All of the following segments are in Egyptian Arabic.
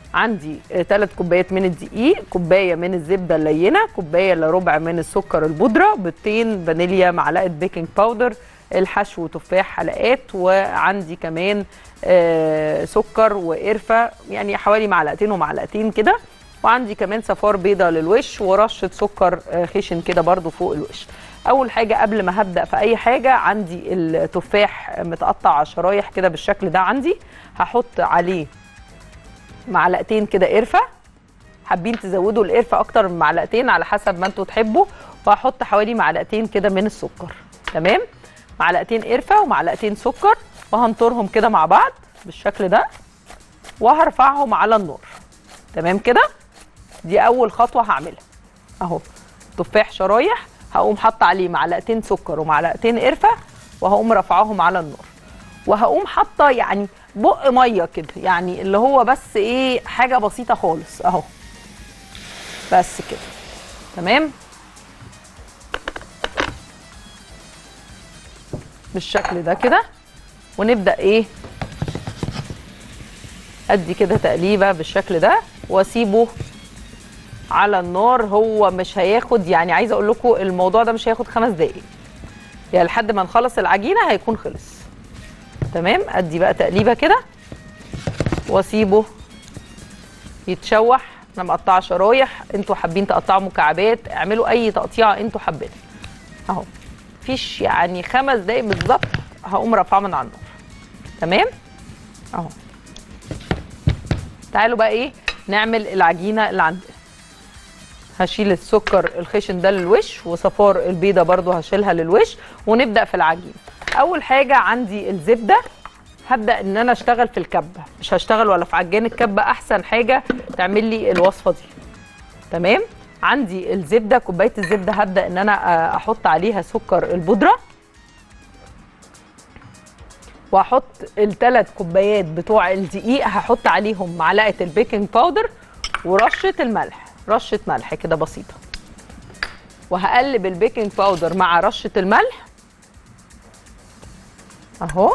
عندي ثلاث كوبايات من الدقيق كوبايه من الزبده اللينه كوبايه الا ربع من السكر البودره بيضتين فانيليا معلقه بيكنج باودر الحشو تفاح حلقات وعندي كمان آه، سكر وقرفه يعني حوالي معلقتين ومعلقتين كده وعندي كمان صفار بيضه للوش ورشه سكر آه، خشن كده برضو فوق الوش اول حاجه قبل ما هبدا في اي حاجه عندي التفاح متقطع شرايح كده بالشكل ده عندي هحط عليه معلقتين كده قرفه حابين تزودوا القرفه اكتر من معلقتين على حسب ما انتوا تحبوا وهحط حوالي معلقتين كده من السكر تمام معلقتين قرفه ومعلقتين سكر وهنطرهم كده مع بعض بالشكل ده وهرفعهم على النار تمام كده دي اول خطوه هعملها اهو تفاح شرايح هقوم حاطه عليه معلقتين سكر ومعلقتين قرفه وهقوم رافعاهم على النار وهقوم حاطه يعني بق ميه كده يعني اللي هو بس ايه حاجه بسيطه خالص اهو بس كده تمام بالشكل ده كده ونبدا ايه ادي كده تقليبه بالشكل ده واسيبه على النار هو مش هياخد يعني عايزه اقول لكم الموضوع ده مش هياخد خمس دقايق يعني لحد ما نخلص العجينه هيكون خلص تمام ادي بقى تقليبه كده واسيبه يتشوح انا مقطعه شرايح انتوا حابين تقطعوا مكعبات اعملوا اي تقطيعه انتوا حابينها اهو مفيش يعني خمس دقايق بالظبط هقوم رافعاه من على النار تمام اهو تعالوا بقى ايه نعمل العجينه اللي عندنا هشيل السكر الخشن ده للوش وصفار البيضه برضو هشيلها للوش ونبدا في العجين اول حاجه عندي الزبده هبدا ان انا اشتغل في الكبه مش هشتغل ولا في عجان الكبه احسن حاجه تعمل لي الوصفه دي تمام عندي الزبده كوبايه الزبده هبدا ان انا آه، احط عليها سكر البودره واحط الثلاث كوبايات بتوع الدقيق هحط عليهم معلقه البيكنج باودر ورشه الملح رشه ملح كده بسيطه وهقلب البيكنج باودر مع رشه الملح اهو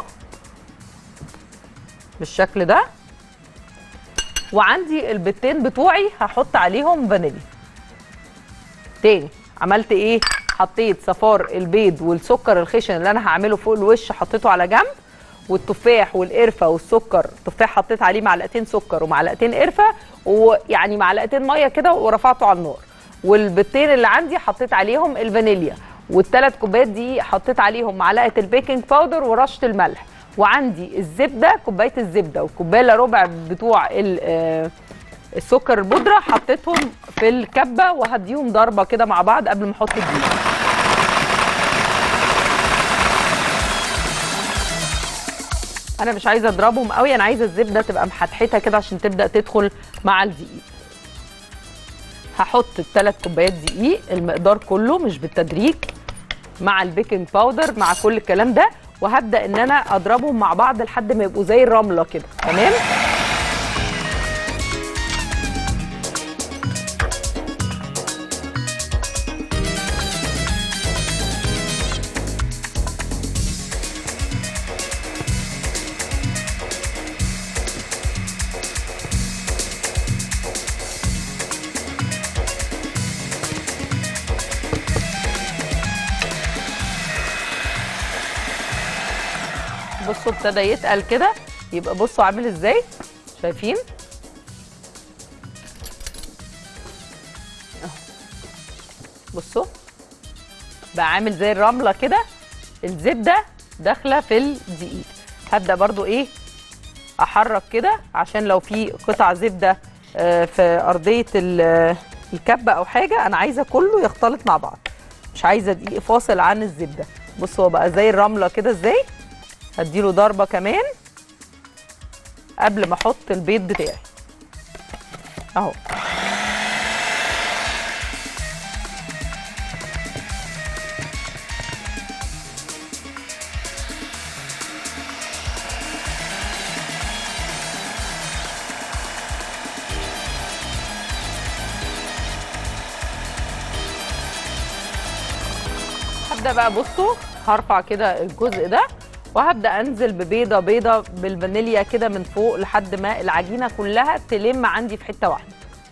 بالشكل ده وعندي البيضتين بتوعي هحط عليهم فانيليا تاني عملت ايه حطيت صفار البيض والسكر الخشن اللي انا هعمله فوق الوش حطيته على جنب والتفاح والقرفه والسكر التفاح حطيت عليه معلقتين سكر ومعلقتين قرفه ويعني معلقتين ميه كده ورفعته على النار والبيضتين اللي عندي حطيت عليهم الفانيليا والثلاث كوبايات دي حطيت عليهم معلقه البيكنج باودر ورشه الملح وعندي الزبده كوبايه الزبده وكوبايه الا ربع بتوع ال- آه، السكر البودره حطيتهم في الكبه وهديهم ضربه كده مع بعض قبل ما احط الدقيق انا مش عايزه اضربهم قوي انا عايزه الزبده تبقى محتحته كده عشان تبدا تدخل مع الدقيق هحط الثلاث كوبايات دقيق المقدار كله مش بالتدريج مع البيكنج باودر مع كل الكلام ده وهبدا ان انا اضربهم مع بعض لحد ما يبقوا زي الرمله كده تمام بصوا ابتدى يتقل كده يبقى بصوا عامل ازاي شايفين أهو. بصوا بقى عامل زي الرمله كده الزبده داخله في الدقيق هبدا برضو ايه احرك كده عشان لو في قطع زبده آه، في ارضيه ال- الكبه او حاجه انا عايزه كله يختلط مع بعض مش عايزه دقيق فاصل عن الزبده بصوا هو بقى زي الرمله كده ازاي هديله ضربه كمان قبل ما احط البيض بتاعي اهو هبدا بقى بصوا هرفع كده الجزء ده وهبدا انزل ببيضه بيضه بالفانيليا كده من فوق لحد ما العجينه كلها تلم عندي في حته واحده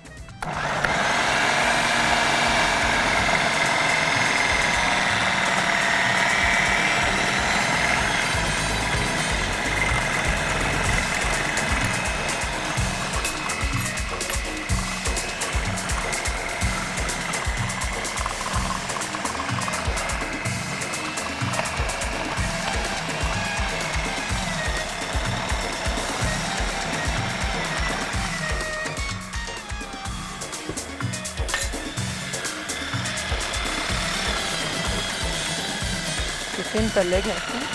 فين تلاجة أصلا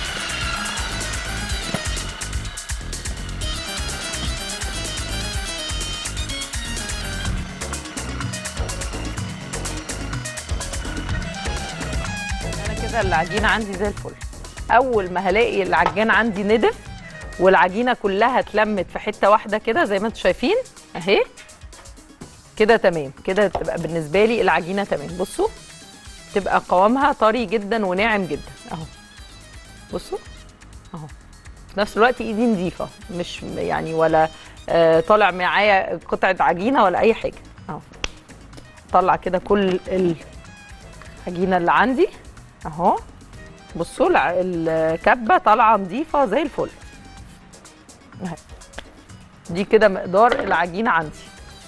انا كده العجينه عندي زي الفل اول ما هلاقي العجان عندي ندف والعجينه كلها اتلمت في حته واحده كده زي ما انتم شايفين اهي كده تمام كده تبقى بالنسبه لي العجينه تمام بصوا تبقى قوامها طري جدا وناعم جدا اهو بصوا اهو في نفس الوقت ايدي نظيفه مش يعني ولا آه طالع معايا قطعه عجينه ولا اي حاجه اهو طلع كده كل العجينه اللي عندي اهو بصوا الع- الكبه طالعه نظيفه زي الفل اهي دي كده مقدار العجينه عندي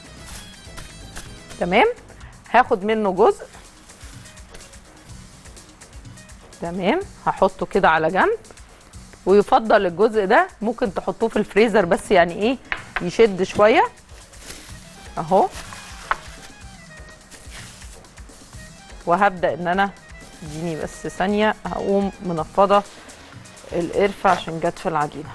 تمام هاخد منه جزء تمام هحطه كده على جنب ويفضل الجزء ده ممكن تحطوه في الفريزر بس يعني ايه يشد شويه اهو وهبدا ان انا اديني بس ثانيه هقوم منفضه القرفه عشان جت في العجينه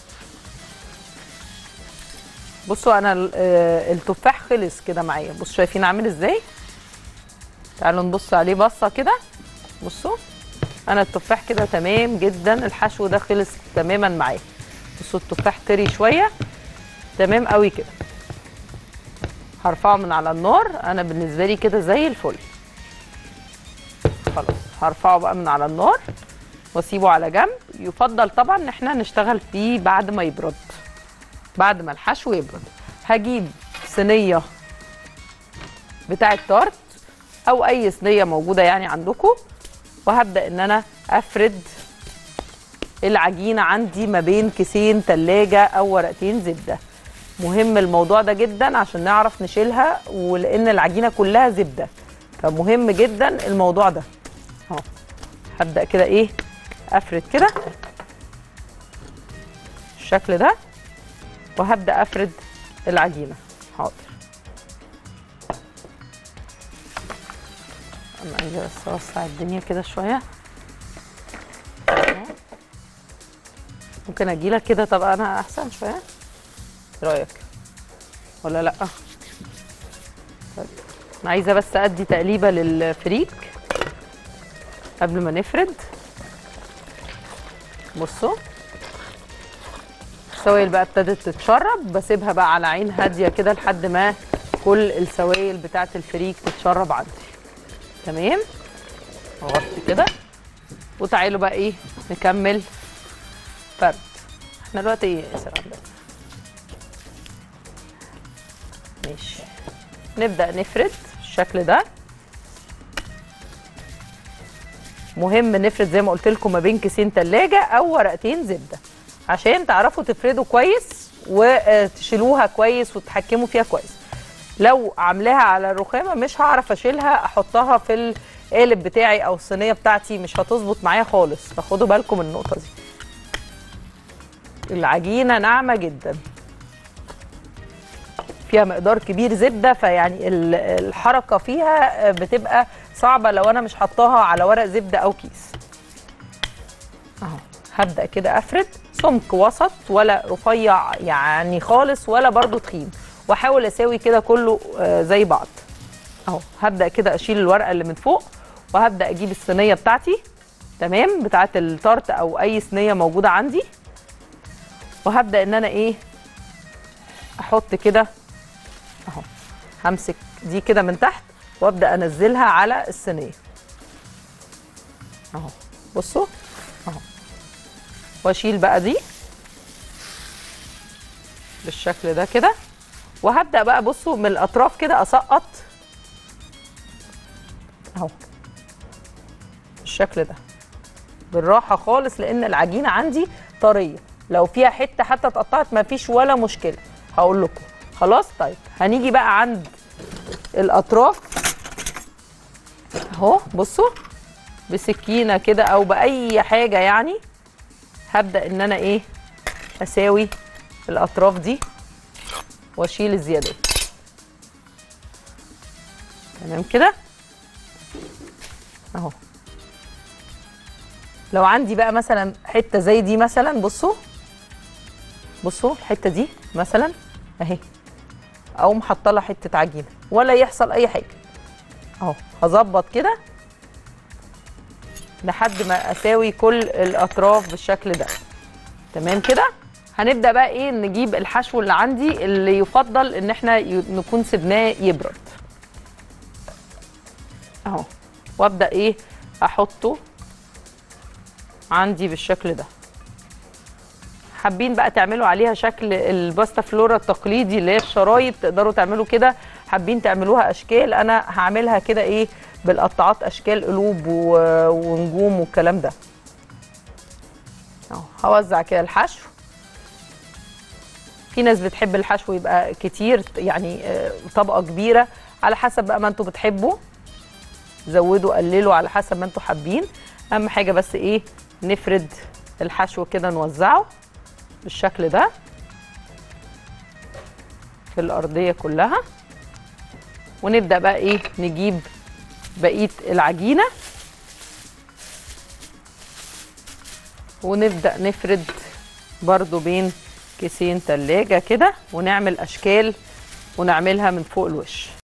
بصوا انا ال- آه، التفاح خلص كده معايا بصوا شايفين عامل ازاي تعالوا نبص عليه بصه كده بصوا انا التفاح كده تمام جدا الحشو ده خلص تماما معايا بصوا التفاح طري شويه تمام قوي كده هرفعه من على النار انا بالنسبه لي كده زي الفل خلاص هرفعه بقى من على النار واسيبه على جنب يفضل طبعا ان احنا نشتغل فيه بعد ما يبرد بعد ما الحشو يبرد هجيب صينيه بتاعه تارت او اي صينيه موجوده يعني عندكم وهبدا ان انا افرد العجينه عندي ما بين كيسين تلاجة او ورقتين زبده مهم الموضوع ده جدا عشان نعرف نشيلها ولان العجينه كلها زبده فمهم جدا الموضوع ده اهو هبدا كده ايه افرد كده الشكل ده وهبدا افرد العجينه حاضر انا عايزه بس اوسع الدنيا كده شويه أهو. ممكن اجيلك كده طب انا احسن شويه ايه رايك ولا لا طيب. انا عايزه بس ادي تقليبه للفريك قبل ما نفرد بصوا السوائل بقى ابتدت تتشرب بسيبها بقى على عين هاديه كده لحد ما كل السوائل بتاعه الفريك تتشرب عندي تمام اغطي كده وتعالوا بقى ايه نكمل فرد احنا دلوقتي ايه ياسر عندنا ماشي نبدا نفرد بالشكل ده مهم نفرد زي ما قلت لكم ما بين كيسين تلاجة او ورقتين زبده عشان تعرفوا تفردوا كويس وتشيلوها كويس وتتحكموا فيها كويس لو عاملاها على الرخامه مش هعرف اشيلها احطها في القالب بتاعي او الصينيه بتاعتي مش هتظبط معايا خالص فخدوا بالكم من النقطه دي العجينه ناعمه جدا فيها مقدار كبير زبده فيعني ال- الحركه فيها بتبقى صعبه لو انا مش حطاها على ورق زبده او كيس اهو هبدا كده افرد سمك وسط ولا رفيع يعني خالص ولا برضو تخين واحاول اساوي كده كله آه، زي بعض اهو هبدا كده اشيل الورقه اللي من فوق وهبدا اجيب الصينيه بتاعتي تمام بتاعه التارت او اي صينيه موجوده عندي وهبدا ان انا ايه احط كده اهو همسك دي كده من تحت وابدا انزلها على الصينيه اهو بصوا اهو واشيل بقى دي بالشكل ده كده وهبدا بقى بصوا من الاطراف كده اسقط اهو بالشكل ده بالراحه خالص لان العجينه عندي طريه لو فيها حته حتى اتقطعت ما فيش ولا مشكله هقول لكم خلاص طيب هنيجي بقى عند الاطراف اهو بصوا بسكينه كده او باي حاجه يعني هبدا ان انا ايه اساوي الاطراف دي واشيل الزيادات تمام كده اهو لو عندي بقى مثلا حته زي دي مثلا بصوا بصوا الحته دي مثلا اهي اقوم حاطه لها حته عجينه ولا يحصل اي حاجه اهو هظبط كده لحد ما اساوي كل الاطراف بالشكل ده تمام كده هنبدا بقى ايه نجيب الحشو اللي عندي اللي يفضل ان احنا ي- نكون سيبناه يبرد اهو وابدا ايه احطه عندي بالشكل ده حابين بقى تعملوا عليها شكل الباستا فلورا التقليدي اللي هي الشرايط تقدروا تعملوا كده حابين تعملوها اشكال انا هعملها كده ايه بالقطاعات اشكال قلوب و- ونجوم والكلام ده اهو هوزع كده الحشو في ناس بتحب الحشو يبقى كتير يعني آه، طبقه كبيره على حسب بقى ما انتوا بتحبوا زودوا قللوا على حسب ما انتوا حابين اهم حاجه بس ايه نفرد الحشو كده نوزعه بالشكل ده في الارضيه كلها ونبدا بقى ايه نجيب بقيه العجينه ونبدا نفرد برضو بين كيسين تلاجة كده ونعمل اشكال ونعملها من فوق الوش